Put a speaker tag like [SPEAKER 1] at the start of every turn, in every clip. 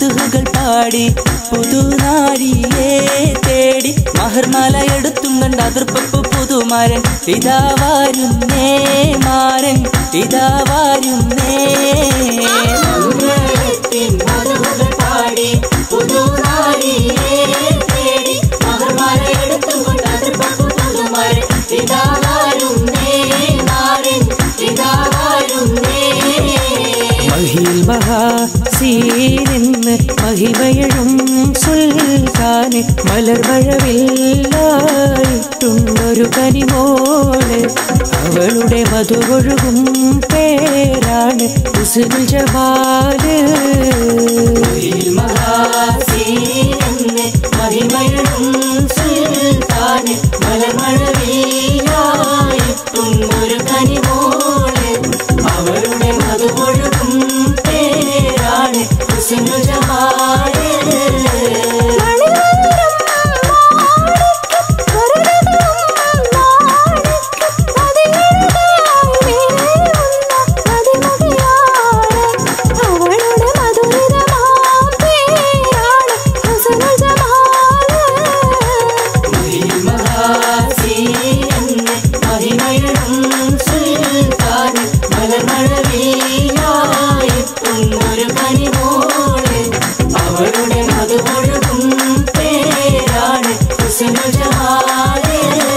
[SPEAKER 1] മധുകൾ പാടി പുതുനാരിയെ തേടി മഹർമാല എടുത്തും കണ്ട അതിർപ്പപ്പ് പുതുമാരൻ ഇതാ വരുന്നേ മാരൻ ഇതാ വരുന്നേ മധുകൾ പാടി പുതുനാരിയെ തേടി മഹർമാല എടുത്തും കൊണ്ട് അതിർപ്പപ്പ് പുതുമാരൻ ഇതാ വരുന്നേ മാരൻ ഇതാ വരുന്നേ മഹിൽ മഹാസീനിന്ന് മഹിമയഴും സുൽത്താന് മലർമഴവില്ലായിട്ടുണ്ടൊരു കനിമോള് അവളുടെ മധുകൊഴുകും പേരാണ് ഹുസ്നുൽ ജമാല് മഹിൽ മഹാസീനിന്ന് മഹിമയഴും സുൽത്താന് മലർമഴവില്ലായിട്ടുണ്ടൊരു കനിമോള് അവളുടെ മധുകൊഴുകും പേരാണ് ഹുസ്നുൽ ജമാല് അവളുടെ മധുകൊഴുകും പേരാണ് ഹുസ്നുൽ ജമാല്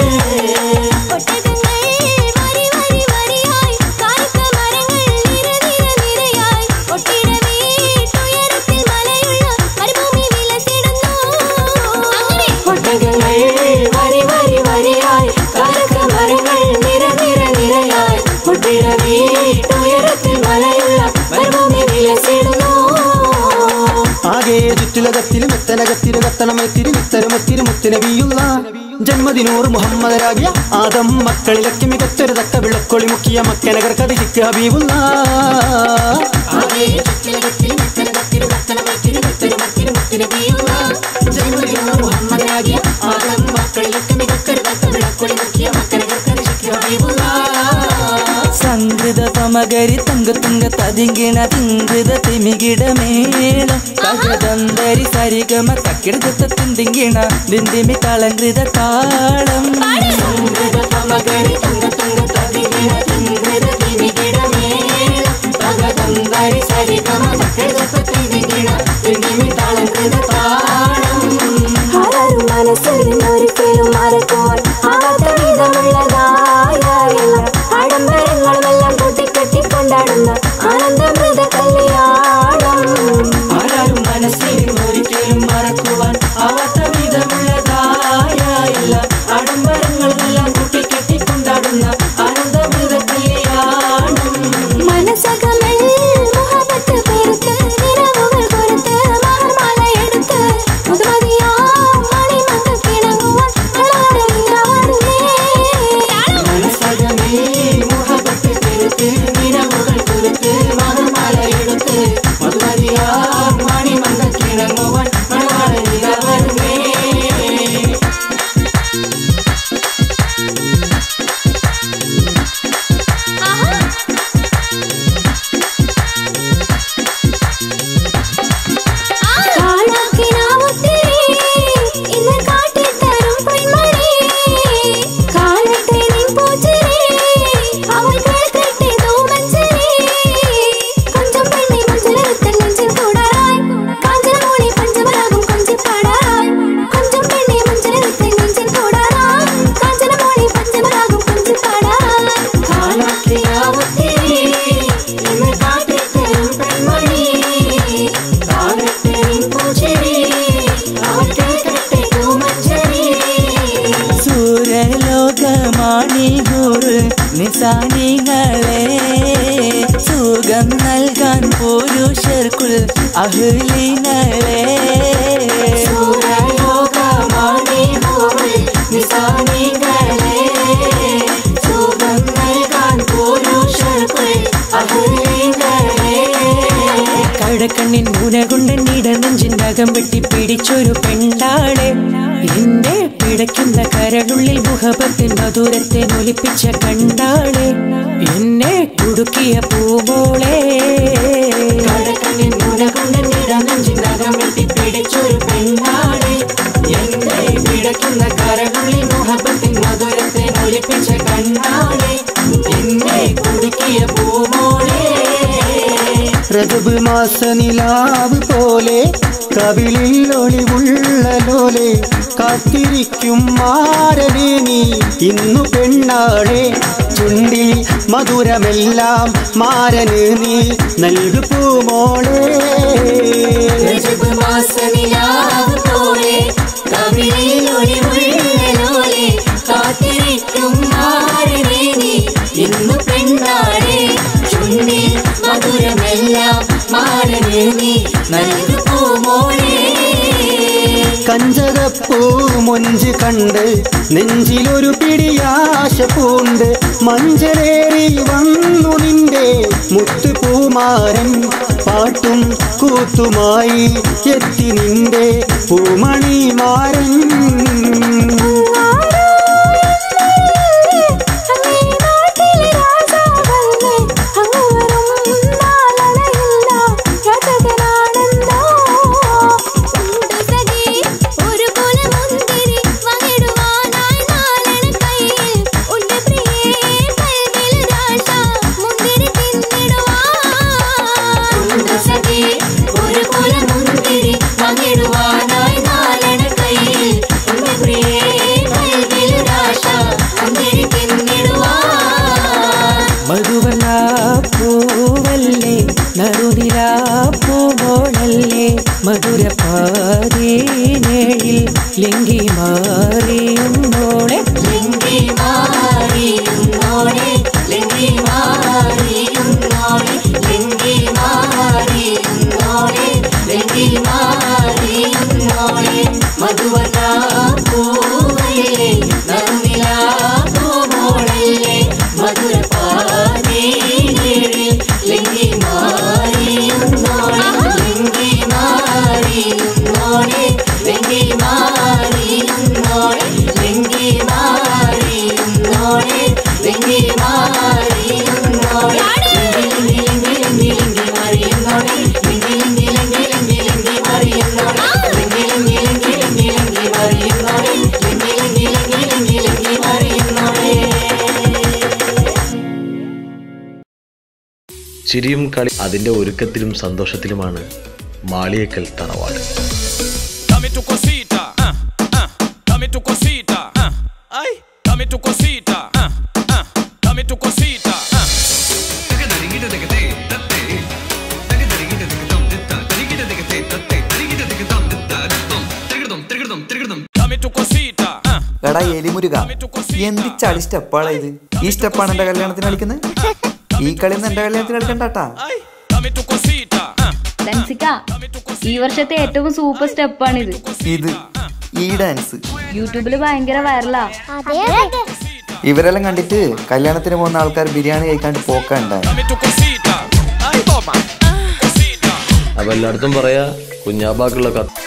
[SPEAKER 1] ഒട്ടകങ്ങൾ വരി വരി വരിയായി കാരക്കമരങ്ങൾ നിര നിര നിരയായി മുട്ടിട വീട്ടുയരത്തിൽ മലയുള്ള മരുഭൂമി വിലസിടുന്നു
[SPEAKER 2] ആകെ ചുറ്റിലകത്തിലും എത്തനകത്തിരു കത്തണമെത്തിരി വിത്തരുമെത്തിരി മുത്തുനബിയുള്ള ജന്മദിനൂർ മുഹമ്മദരാകിയ ആദം മക്കളിലൊക്കെ മികച്ചൊരു തക്ക വിളക്കൊളി മുക്കിയ മക്കനഗർ കഥിക്ക് ഹബീബുള്ള
[SPEAKER 1] സംഗൃത പമകരി തങ്ക തുങ്ക തതിങ്കിണ തിങ്കൃത തിമികിട മേളം തകതന്തരി സരിഗമ തക്കിടത്ത തിന്തിങ്കിണ ദിന്തിമി കളങ്കൃത താളം സംഗൃത പമകരി തങ്ക തുങ്ക തതിങ്കിണ തിങ്കൃത തിമികിട മേളം തകതന്തരി സരിഗമ തക്കിടത്ത തിന്തിങ്കിണ ദിന്തിമി കളങ്കൃത താളം
[SPEAKER 3] മനസ്സിലൊരിക്കലും മറക്കുവാൻ ആവാത്ത വിധമുള്ളതായ ആഡംബരങ്ങളുമെല്ലാം കൂട്ടിക്കെട്ടി കൊണ്ടാടുന്ന ആനന്ദമൃത കല്യാണം
[SPEAKER 1] ആരാരും മനസ്സിൽ ഒരിക്കലും മറക്കുവാൻ ആവാത്ത വിധമുള്ളതായ എല്ലാ ആഡംബരങ്ങളെല്ലാം കൂട്ടിക്കെട്ടി കൊണ്ടാടുന്ന ആനന്ദമൃത കല്യാണം
[SPEAKER 3] മനസ്സകമേ മുഹബത്ത് പെരുത്ത് നിലവുകൾ കൊരുത്ത് മഹർമാല എടുത്ത് മുതുമതിയാ മണിമങ്ക കിണങ്ങുവാൻ വളരുന്നേ
[SPEAKER 1] മനസ്സകമേ മുഹബത്ത് പെരുത്ത് നിലവുകൾ കുരുത്ത് മഹർമാല എടുത്ത് മധുമതിയാ മണിമന്ദ കിണങ്ങുവാൻ മണവാള നിലവരുന്നേ
[SPEAKER 3] കാലാക്കിനാവുത്തിരി ഇന്ന് കാട്ടിത്തരും പൊന്മണി കാലത്തെ നിൻ പൂച്ചിരി അവൾ കേൾക്കട്ടെ തൂമഞ്ചരി കൊഞ്ചം പെണ്ണി മഞ്ചലത്തെ നെഞ്ചിൽ കൂടാറായി കാഞ്ചനമോളി പഞ്ചമരാഗം കൊഞ്ചിപ്പാടാറായി കൊഞ്ചം പെണ്ണി മഞ്ചലത്തെ നെഞ്ചിൽ കൂടാറായി കാഞ്ചനമോളി പഞ്ചമരാഗം കൊഞ്ചിപ്പാടാറായി
[SPEAKER 1] കാലാക്കിയാവത്തിരി ഇന്ന് കാട്ടിത്തരും പെൺമണി കാലത്തെ നിൻ പൂച്ചെടി അവൾ കേൾക്കട്ടെ തൂമഞ്ചരി സൂര്യലോകമാണികൂറ് നിസാനികളെ സുഖം നൽകാൻ പുരുഷർക്കുൾ അഹ്ലിങ്ങളെ സൂര്യലോകമാണികൂറ് നിസാനികളെ സുഖം നൽകാൻ പുരുഷർക്കുൾ അഹ്ലിങ്ങളെ കടക്കണ്ണിൻ മുനകുണ്ടൻ ഇടനെഞ്ചിനകം വെട്ടി പിടിച്ചൊരു പെണ്ണാളെ എന്റെ പിടയ്ക്കുന്ന കരളുള്ളിൽ മുഖപത്തിൻ മധുരത്തെ നൊലിപ്പിച്ച കണ്ടാളെ എന്നെ കുടുക്കിയ പൂമോളെ കടക്കണ്ണിൻ മുനകുണ്ടൻ ഇടനെഞ്ചിനകം കരമട്ടി പിടിച്ചൊരു പെണ്ണാണ് എന്റെ പിടയ്ക്കുന്ന കരകളിൽ മുഹബത്തിൻ മധുരത്തെ ഒലിപ്പിച്ച കണ്ണാണ് എന്നെ കുടുക്കിയ പൂമോളെ
[SPEAKER 2] രജബ് മാസ നിലാവ് പോലെ കവിളിൽ ഒളിവുള്ള ലോലെ കാത്തിരിക്കും മാരനെ നീ ഇന്നു പെണ്ണാളെ ചുണ്ടിൽ മധുരമെല്ലാം മാരന് നീ നൽകു പൂമോളെ
[SPEAKER 1] രജബ് മാസനിലാവ് പോലെ കവിളിൽ ഒളിവുള്ളലോലെ കാത്തിരിക്കും മാറിനെ നീ ഇന്നു പെണ്ണാടെ ചുണ്ടിൽ മധുരമെല്ലാം മാറിനെ നീ നൽകു പൂമോളെ
[SPEAKER 2] കഞ്ചകപ്പൂ മൊഞ്ച് കണ്ട് നെഞ്ചിലൊരു പിടിയാശ പൂണ്ട് മഞ്ചലേറി വന്നു നിന്റെ മുത്തുപൂമാരൻ പാട്ടും കൂത്തുമായി എത്തി നിന്റെ പൂമണിമാരൻ
[SPEAKER 1] സഖി ഒരു കുലമുന്തിരി പങ്കിടുവാനായി നാലണ കയ്യിൽ ഉണ്ട് പ്രിയേ കൽവിലൊരാശ മുന്തിരി തിന്നിടുവാൻ
[SPEAKER 4] മധുവന പൂവല്ലേ നറുനില പൂവോളല്ലേ മധുര പാതീനേഴിൽ ലിംഗി മാറിയുന്നോളെ
[SPEAKER 1] ലിംഗി മാറിയുന്നോളെ ലിംഗി മാറിയുന്നോളെ ലിംഗി മാറിയുന്നോളെ ലിംഗി മാറിയുന്നോളെ മധുവന പൂവല്ലേ നറുനില പൂമോളല്ലേ മധുര പാതീനേഴിൽ ലിംഗി മാറിയുന്നോളെ ലിംഗി മാറിയുന്നോളെ ലിംഗി മാറിയുന്നോളെ ലിംഗി മാറിയുന്നോളെ ലിംഗി മാറിയുന്നോളെ ലിംഗി ലിംഗി ലിംഗി ലിംഗി മാറിയുന്നോളെ ലിംഗി ലിംഗി ലിംഗി ലിംഗി ലിംഗി മാറിയുന്നോളെ ലിംഗി ലിംഗി ലിംഗി ലിംഗി ലിംഗി മാറിയുന്നോളെ ലിംഗി ലിംഗി ലിംഗി ലിംഗി ലിംഗി മാറിയുന്നോളെ
[SPEAKER 5] ചിരിയും കളി അതിൻ്റെ ഒരുക്കത്തിലും സന്തോഷത്തിലുമാണ് മാളിയേക്കൽ തറവാട്
[SPEAKER 6] Dame tu cosita, ah, ah, dame tu cosita, ah, ay, dame tu cosita, ah, ah, dame tu cosita, ah. Dame tu cosita, ah,
[SPEAKER 7] എടാ എലിമുരുക എന്ത് ചളി സ്റ്റെപ്പാണ് ഇത് ഈ സ്റ്റെപ്പാണ് എന്റെ കല്യാണത്തിന് കളിക്കുന്നത് ഈ കളിയൊന്നും എന്റെ കല്യാണത്തിന് കളിക്കണ്ടാട്ടാ
[SPEAKER 6] ay, dame tu cosita, ah,
[SPEAKER 8] ഡൻസിക്ക ഈ വർഷത്തെ ഏറ്റവും സൂപ്പർ സ്റ്റെപ്പാണിത്
[SPEAKER 7] ഇത് ഈ ഡാൻസ്
[SPEAKER 8] യൂട്യൂബിൽ ഭയങ്കര വൈറലാ
[SPEAKER 7] ഇവരെല്ലാം കണ്ടിട്ട് കല്യാണത്തിന് പോകുന്ന ആൾക്കാർ biryani കഴിക്കാണ്ട് പോക്കണ്ടായി
[SPEAKER 6] dame tu cosita, ay, toma, cosita.
[SPEAKER 5] അപ്പം എല്ലായിടത്തും പറയാ കുഞ്ഞാബാക്കുള്ള കത്ത്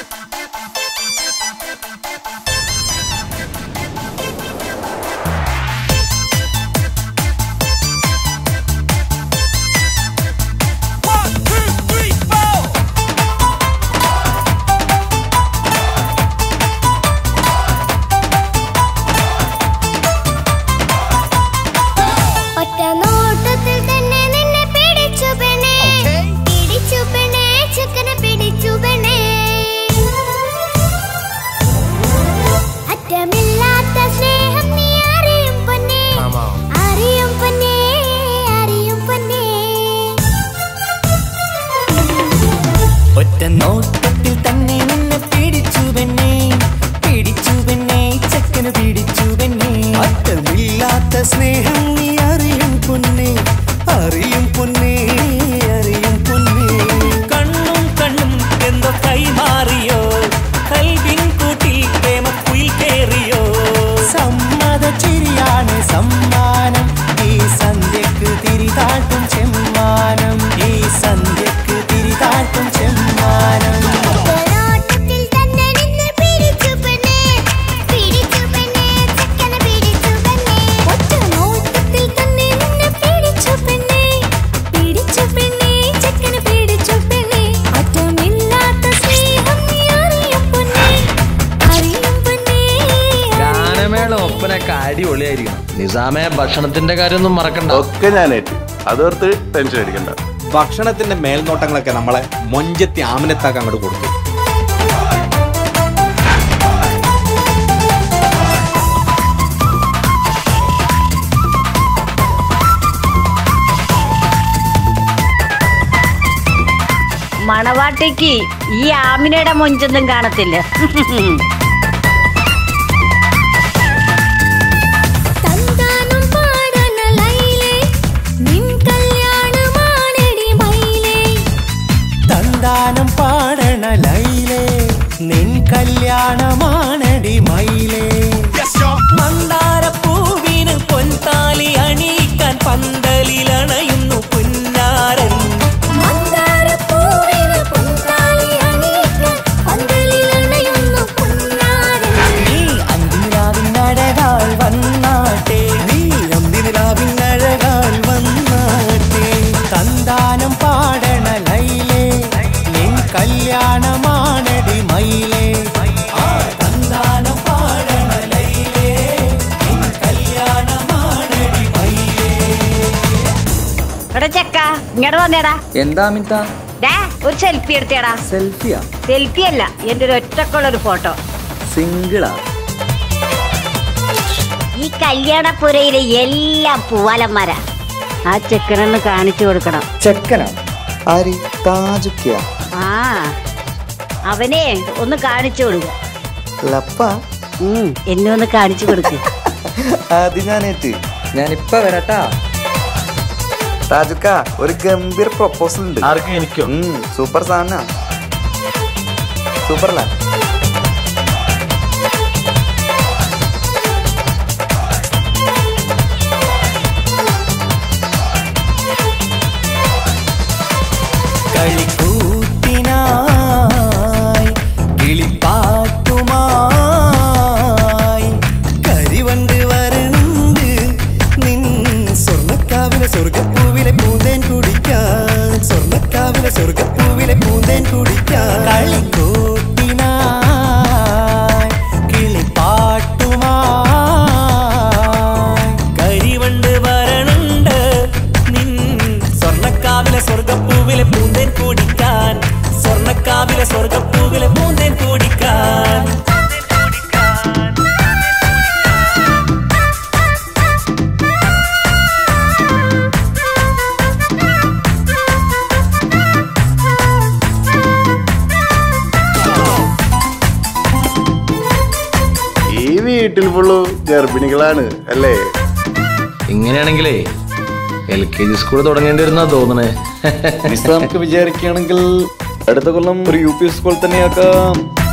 [SPEAKER 6] One, two, three, four.
[SPEAKER 3] ഒറ്റ നോട്ടത്തിൽ തന്നെ നിന്നെ പിടിച്ചു പെണ്ണേ പിടിച്ചു പെണ്ണേ ചുക്കനെ പിടിച്ചു പെണ്ണേ
[SPEAKER 5] അടിപൊളിയായിരിക്കണം നിസാമെ ഭക്ഷണത്തിന്റെ കാര്യമൊന്നും മറക്കണ്ട
[SPEAKER 9] ഒക്കെ ഞാൻ ഏറ്റ് അതോർത്ത് ടെൻഷൻ അടിക്കണ്ട
[SPEAKER 10] ഭക്ഷണത്തിന്റെ മേൽനോട്ടങ്ങളൊക്കെ നമ്മളെ മൊഞ്ചത്തി ആമനത്താക്ക് അങ്ങോട്ട് കൊടുത്തു
[SPEAKER 11] മണവാട്ടിക്ക് ഈ ആമിനയുടെ മൊഞ്ചൊന്നും കാണത്തില്ല
[SPEAKER 3] തന്താനം പാടന ലൈലേ നിൻ കല്യാണമാണെടി മൈലേ
[SPEAKER 12] തന്താനം പാടണ ലൈലേ നിൻ കല്യാണമാണടി മയിലേ മന്ദാരപ്പൂവിന് പൊൻതാലി അണിയിക്കാൻ പന്തലിലണയുന്നു പുന്നാരൻ
[SPEAKER 3] മന്ദാരപ്പൂവിന് പൊൻതാലി അണിയിക്കാൻ പന്തലിലണയുന്നു പൊന്നാരൻ
[SPEAKER 12] നീ അന്തിനിലാവിനഴകാൽ വന്നാട്ടെ നീ അന്തിനിലാവിനഴകാൽ വന്നാട്ടെ തന്താനം പാടണ ലൈലേ നിൻ കല്യാണമാണടി മയിലേ ആ തന്താനം പാടണ ലൈലേ നിൻ കല്യാണമാണടി മയിലേ
[SPEAKER 11] എടാ ചെക്ക ഇങ്ങോട്ട് വന്നേടാ
[SPEAKER 7] എന്താ അമിത
[SPEAKER 11] ഡാ ഒരു സെൽഫി എടുത്തേടാ
[SPEAKER 7] സെൽഫിയാ
[SPEAKER 11] സെൽഫി അല്ല എന്റെ ഒരു ഒറ്റക്കുള്ള ഒരു ഫോട്ടോ
[SPEAKER 7] സിംഗിളാ
[SPEAKER 11] ഈ കല്യാണപ്പുരയിലെ എല്ലാം പൂവാലന്മാരാ ആ ചെക്കനൊന്ന് കാണിച്ചു കൊടുക്കണം
[SPEAKER 7] ചെക്കനാ ആര് താജുക്കിയ
[SPEAKER 11] ആ അവനെ ഒന്ന് കാണിച്ചു കൊടുക്ക
[SPEAKER 7] ലപ്പ
[SPEAKER 11] ഉം, എന്നെ ഒന്ന് കാണിച്ചു കൊടുക്ക്
[SPEAKER 7] അത് ഞാനേറ്റ് ഞാനിപ്പ വരട്ടാ താജുക്ക ഒരു ഗംഭീർ പ്രൊപ്പോസൽ ഉണ്ട്
[SPEAKER 5] ആർക്കും എനിക്കോ
[SPEAKER 7] സൂപ്പർ സാധന സൂപ്പറല്ല
[SPEAKER 12] കളിക്കൂത്തിനായി കിളിപ്പാട്ടുമായി കരിവണ്ട് വരണ്ട് നിൻ സ്വർണ്ണക്കാവിലെ സ്വർഗപ്പൂവിലെ പൂന്തേൻ കുടിക്കാൻ സ്വർണ്ണക്കാവിലെ സ്വർഗപ്പൂവിലെ പൂന്തേൻ കുടിക്കാൻ കളിക്കൂത്തിനായി കിളിപ്പാട്ടുമായി കരിവണ്ട് വരണുണ്ട് നിൻ സ്വർണ്ണക്കാവിലെ സ്വർഗപ്പൂവിലെ പൂന്തേൻ കുടിക്കാൻ സ്വർണ്ണക്കാവിലെ സ്വർഗപ്പൂവിലെ പൂന്തേൻ കുടിക്കാൻ
[SPEAKER 9] ഈ വീട്ടിൽ ഫുള്ളു ഗർഭിണികളാണ് അല്ലേ
[SPEAKER 5] ഇങ്ങനെയാണെങ്കിലേ എൽ കെ ജി സ്കൂൾ തുടങ്ങേണ്ടി വരുന്നാ തോന്നണേ
[SPEAKER 10] നമുക്ക് വിചാരിക്കുകയാണെങ്കിൽ അടുത്ത കൊല്ലം ഒരു യു പി സ്കൂൾ തന്നെയാക്കാം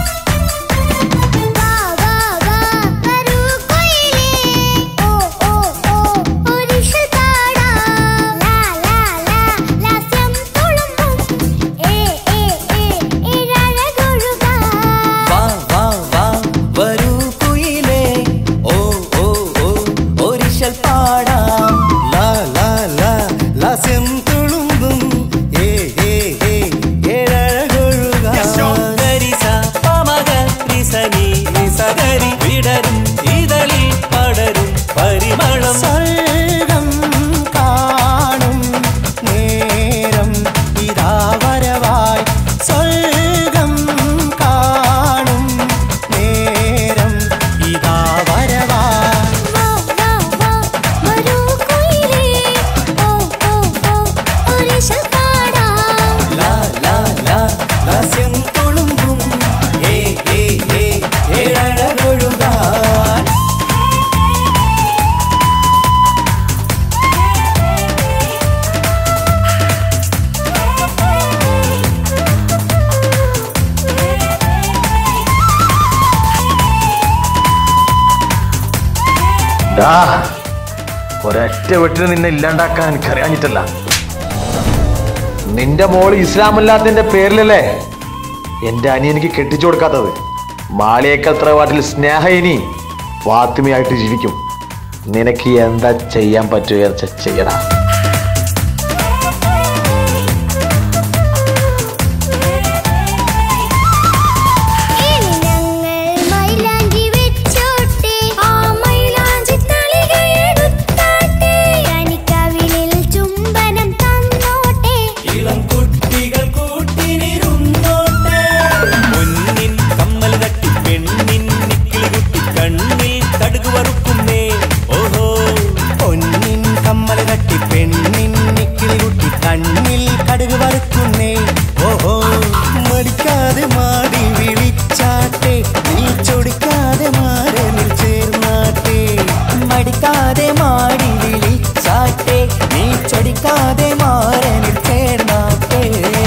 [SPEAKER 3] വരൂ കൊയിലേ ഓ ഓ ഓ ഒരിഷൽ പാടാം ലാ ലാ ലാ ലാസ്യം തുളുമ്പും ഏ ഏ ഏ ഇഴഴകൊഴുകാം
[SPEAKER 12] വാ വാ വാ വരൂ കുയിലേ ഓ ഓ ഓ ഒരിശൽ പാടാം ലാ ലാ ലാ ലാസ്യം തുളുമ്പും ഏ ഏ ഏ ഏഴഴകൊഴുകാം ഗരിസ പമഗ റിസനി റിസഗരി വിടരും ഇതളിൽ പടരും പരിമളം സ്വർഗം കാണും നേരം ഇതാ വരവായി സ്വർഗം കാണും നേരം ഇതാ വരവായി
[SPEAKER 3] വോ വോ വോ വരൂ കൊയിലേ ഓ ഓ ഓ ഒരിഷൽ പാടാം
[SPEAKER 12] ലാ ലാ ലാ ലാസ്യം തുളുമ്പും ഏ ഏ ഏ ഏഴഴകൊഴുകാൻ
[SPEAKER 5] ഡാ, ഒരൊറ്റ വെട്ടിന് നിന്നെ ഇല്ലാണ്ടാക്കാൻ എനിക്കറിയാഞ്ഞിട്ടല്ല നിന്റെ മോള് ഇസ്ലാമല്ലാത്തതിന്റെ പേരിലല്ലേ എന്റെ അനിയനിക്ക് കെട്ടിച്ചു കൊടുക്കാത്തത് മാളിയേക്കൽ തറവാട്ടിൽ സ്നേഹ ഇനി ഫാത്തിമയായിട്ട് ജീവിക്കും നിനക്ക് എന്താ ചെയ്യാൻ പറ്റുക ചെയ്യടാ
[SPEAKER 3] ഇനി ഞങ്ങൾ മൈലാഞ്ചി വെച്ചോട്ടെ ആ മൈലാഞ്ചി
[SPEAKER 12] ചേർക്കുന്നേ ഓഹോ മടിക്കാതെ മാടി വിളിച്ചാട്ടെ നീ ചൊടിക്കാതെ മാറനിൽ ചേർന്നാട്ടെ മടിക്കാതെ മാടി വിളിച്ചാട്ടെ നീ ചൊടിക്കാതെ മാറനിൽ ചേർന്നാട്ടെ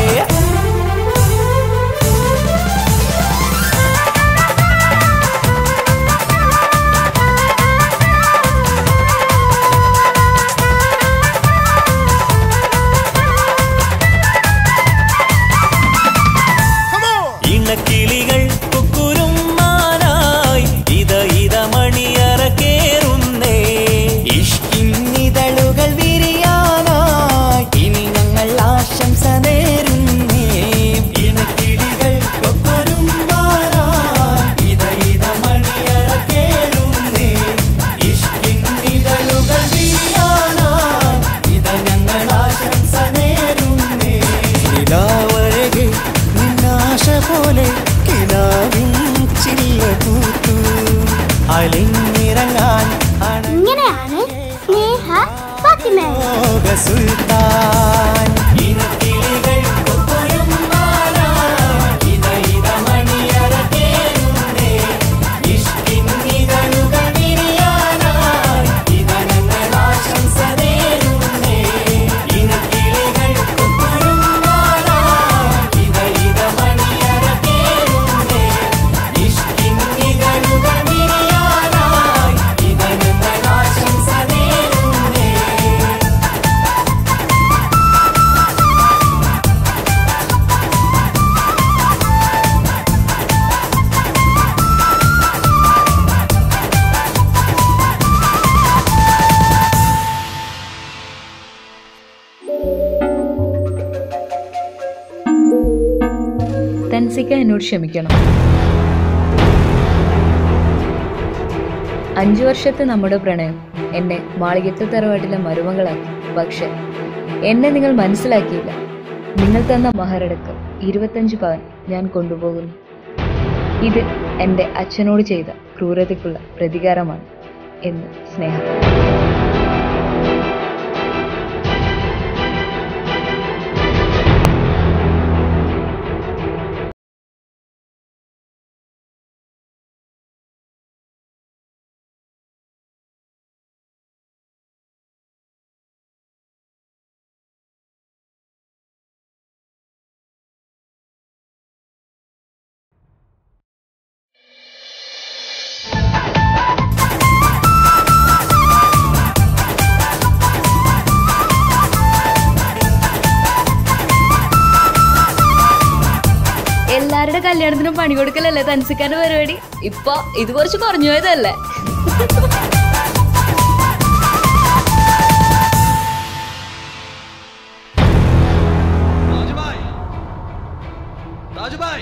[SPEAKER 12] ഇണക്കിളികൾ കുക്കുരുമാനായി ഇത ഇത മണിയറ കേറുന്നേ ഇഷ്കിന്നിതളുകൾ വിരിയാനായി ഇനി ഞങ്ങൾ ആശംസ നേരുന്നേ ഇണക്കിളികൾ കൊക്കുരുമാനായി ഇത ഇത മണിയറ കേറുന്നേ ഇഷ്കിന്നിതളുകൾ വിരിയാനായി ഇത ഞങ്ങൾ ആശംസ നേരുന്നേ നിലാവഴകെ നിന്നാശ പോലെ കിനാവിൻ ചില്ല പൂത്തു അലിഞ്ഞിറങ്ങാൻ
[SPEAKER 3] ഇങ്ങനെയാണ് സ്നേഹ ഫാത്തിമ
[SPEAKER 12] അണോക സുൽത്താൻ ഇനക്കിളികൾ കൊക്കൊരും മാറാ ഇത ഇത മണിയറ കേറുന്നേ ഇഷ്കിന്നിതളുകൾ വിരിയാനായി ഇത ഞങ്ങൾ ആശംസ നേരുന്നേ ഇനക്കിളികൾ കൊക്കൊരും മാറാ ഇത ഇത മണിയറ കേറുന്നേ ഇഷ്കിന്നിതളുകൾ വിരിയാനായി ഇത ഞങ്ങൾ ആശംസ നേരുന്നേ
[SPEAKER 8] തൻസിക്ക എന്നോട് ക്ഷമിക്കണം അഞ്ചു വർഷത്തെ നമ്മുടെ പ്രണയം എന്നെ മാളികത്തെ തറവാട്ടിലെ മരുമകളാക്കി പക്ഷെ എന്നെ നിങ്ങൾ മനസ്സിലാക്കിയില്ല നിങ്ങൾ തന്ന മഹരടക്കം ഇരുപത്തഞ്ച് പവൻ ഞാൻ കൊണ്ടുപോകുന്നു ഇത് എൻ്റെ അച്ഛനോട് ചെയ്ത ക്രൂരതയ്ക്കുള്ള പ്രതികാരമാണ് എന്ന് സ്നേഹം എല്ലാവരുടെ കല്യാണത്തിനും പണി കൊടുക്കലല്ലേ തൻസിക്കാന്റെ പരിപാടി ഇപ്പൊ ഇത് കുറച്ച് കുറഞ്ഞു പോയതല്ലേ
[SPEAKER 6] രാജുഭായ്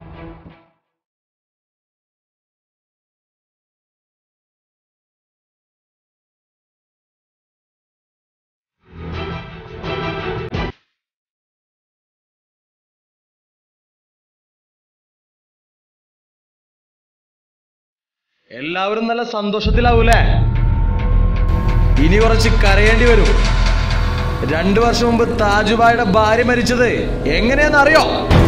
[SPEAKER 6] എല്ലാവരും നല്ല സന്തോഷത്തിലാവൂലേ ഇനി കുറച്ച് കരയേണ്ടി വരും രണ്ടു വർഷം മുമ്പ് താജുബായുടെ ഭാര്യ മരിച്ചത് എങ്ങനെയാന്ന് അറിയോ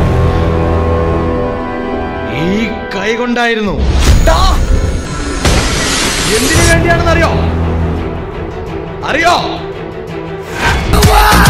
[SPEAKER 6] ഈ കൈ കൊണ്ടായിരുന്നു ടാ! എന്തിനു വേണ്ടിയാണെന്ന് അറിയോ അറിയോ